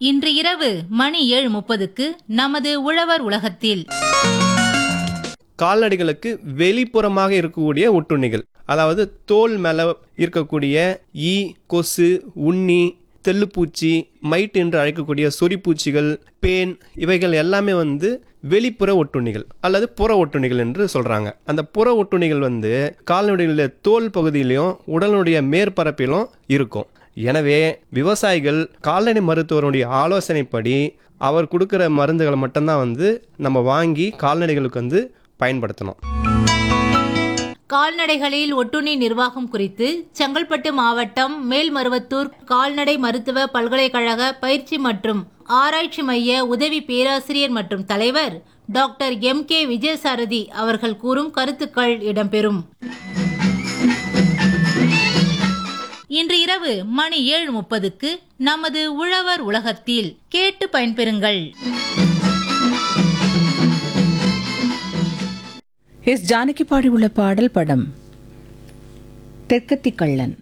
இன்று இரவு மணி ஏழு முப்பதுக்கு நமது உழவர் உலகத்தில் கால்நடைகளுக்கு வெளிப்புறமாக இருக்கக்கூடிய ஒட்டுண்ணிகள் அதாவது தோல் மேலே இருக்கக்கூடிய ஈ கொசு உண்ணி தெள்ளுப்பூச்சி மைட் என்று அழைக்கக்கூடிய சொறிப்பூச்சிகள் பேன் இவைகள் எல்லாமே வந்து வெளிப்புற ஒட்டுண்ணிகள் அல்லது புற ஒட்டுண்ணிகள் என்று சொல்கிறாங்க அந்த புற ஒட்டுண்ணிகள் வந்து கால்நடைகளுடைய தோல் பகுதியிலையும் உடலுடைய மேற்பரப்பிலும் இருக்கும் எனவே விவசாயிகள் கால்நடை மருத்துவருடைய ஆலோசனைப்படி அவர் கொடுக்குற மருந்துகளை மட்டும்தான் வந்து நம்ம வாங்கி கால்நடைகளுக்கு வந்து பயன்படுத்தணும் கால்நடைகளில் ஒட்டுண்ணி நிர்வாகம் குறித்து செங்கல்பட்டு மாவட்டம் மேல்மருவத்தூர் கால்நடை மருத்துவ பல்கலைக்கழக பயிற்சி மற்றும் ஆராய்ச்சி மைய உதவி பேராசிரியர் மற்றும் தலைவர் டாக்டர் எம் கே விஜயசாரதி அவர்கள் கூறும் கருத்துக்கள் இடம்பெறும் இன்று இரவு மணி ஏழு முப்பதுக்கு நமது உழவர் உலகத்தில் கேட்டு பயன்பெறுங்கள் எஸ் ஜானகி பாடியுள்ள பாடல் படம் தெற்கத்தி கள்ளன்